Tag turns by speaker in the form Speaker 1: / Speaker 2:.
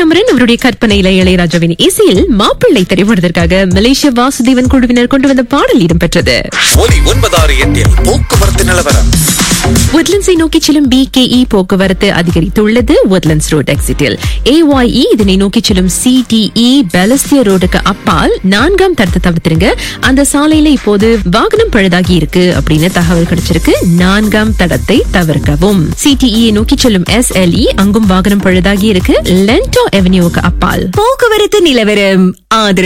Speaker 1: சிதம்பரம் அவருடைய கற்பனையில இளையராஜாவின் இசையில் மாப்பிள்ளை திரைப்படத்திற்காக மலேசிய வாசுதேவன் குழுவினர் கொண்டு வந்த பாடல் இடம்பெற்றது
Speaker 2: ஒலி ஒன்பதாறு எட்டில் போக்குவரத்து நிலவரம்
Speaker 1: உட்லண்ட்ஸை நோக்கி செல்லும் பிகேஇ போக்குவரத்து அதிகரித்துள்ளது உட்லண்ட்ஸ் ரோட் எக்ஸிட்டில் ஏஒய்இ இதனை நோக்கி செல்லும் சிடிஇ பெலஸ்டிய ரோடுக்கு அப்பால் நான்காம் தடத்தை தவிர்த்துருங்க அந்த சாலையில இப்போது வாகனம் பழுதாகி இருக்கு அப்படின்னு தகவல் கிடைச்சிருக்கு நான்காம் தடத்தை தவிர்க்கவும் சிடிஇ நோக்கி செல்லும் எஸ்எல்இ அங்கும் வாகனம் பழுதாகி இருக்கு லென்டோ அவென்யூவுக்கு அப்பால்
Speaker 3: போக்குவரத்து நிலவரம் ஆதரவு